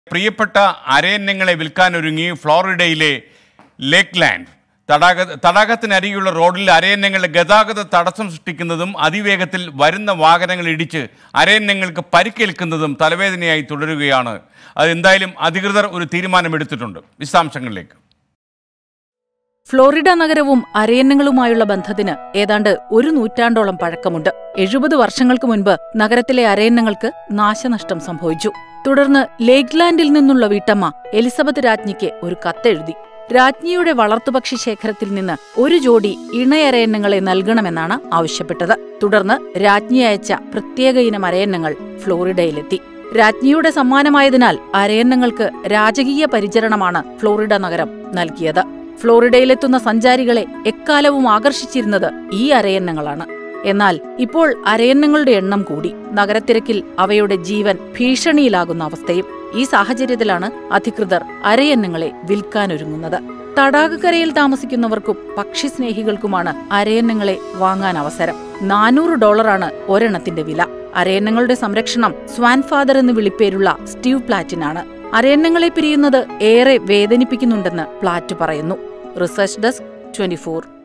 പ്രിയപ്പെട്ട അരയന്നങ്ങളെ വിൽക്കാനൊരുങ്ങി ഫ്ലോറിഡയിലെ ലേക്ക്ലാൻഡ് തടാക തടാകത്തിനരികെയുള്ള റോഡിൽ അരയന്നങ്ങളുടെ ഗതാഗത തടസ്സം സൃഷ്ടിക്കുന്നതും അതിവേഗത്തിൽ വരുന്ന വാഹനങ്ങൾ ഇടിച്ച് അരയന്നങ്ങൾക്ക് പരിക്കേൽക്കുന്നതും തലവേദനയായി തുടരുകയാണ് അതെന്തായാലും അധികൃതർ ഒരു തീരുമാനമെടുത്തിട്ടുണ്ട് വിശദാംശങ്ങളിലേക്ക് ഫ്ലോറിഡ നഗരവും അരയന്നങ്ങളുമായുള്ള ബന്ധത്തിന് ഏതാണ്ട് ഒരു നൂറ്റാണ്ടോളം പഴക്കമുണ്ട് എഴുപത് വർഷങ്ങൾക്ക് മുൻപ് നഗരത്തിലെ അരയന്നങ്ങൾക്ക് നാശനഷ്ടം സംഭവിച്ചു തുടർന്ന് ലേക്ലാൻഡിൽ നിന്നുള്ള വീട്ടമ്മ എലിസബത്ത് രാജ്ഞിക്ക് ഒരു കത്തെഴുതി രാജ്ഞിയുടെ വളർത്തുപക്ഷി ശേഖരത്തിൽ നിന്ന് ഒരു ജോഡി ഇണയരയന്നങ്ങളെ നൽകണമെന്നാണ് ആവശ്യപ്പെട്ടത് തുടർന്ന് രാജ്ഞി അയച്ച പ്രത്യേക ഇനം അരയന്നങ്ങൾ ഫ്ലോറിഡയിലെത്തി രാജ്ഞിയുടെ സമ്മാനമായതിനാൽ അരയന്നങ്ങൾക്ക് രാജകീയ പരിചരണമാണ് ഫ്ലോറിഡ നഗരം നൽകിയത് ഫ്ലോറിഡയിലെത്തുന്ന സഞ്ചാരികളെ എക്കാലവും ആകർഷിച്ചിരുന്നത് ഈ അരയന്നങ്ങളാണ് എന്നാൽ ഇപ്പോൾ അരയന്നങ്ങളുടെ എണ്ണം കൂടി നഗരത്തിരക്കിൽ അവയുടെ ജീവൻ ഭീഷണിയിലാകുന്ന അവസ്ഥയും ഈ സാഹചര്യത്തിലാണ് അധികൃതർ അരയന്നങ്ങളെ വിൽക്കാനൊരുങ്ങുന്നത് തടാകക്കരയിൽ താമസിക്കുന്നവർക്കും പക്ഷിസ്നേഹികൾക്കുമാണ് അരയന്നങ്ങളെ വാങ്ങാൻ അവസരം നാനൂറ് ഡോളറാണ് ഒരെണ്ണത്തിന്റെ വില അരയന്നങ്ങളുടെ സംരക്ഷണം സ്വാൻ ഫാദർ എന്ന് വിളിപ്പേരുള്ള സ്റ്റീവ് പ്ലാറ്റിനാണ് അരയന്നങ്ങളെ പിരിയുന്നത് ഏറെ വേദനിപ്പിക്കുന്നുണ്ടെന്ന് പ്ലാറ്റ് പറയുന്നു റിസർച്ച് ഡെസ്ക് ട്വന്റി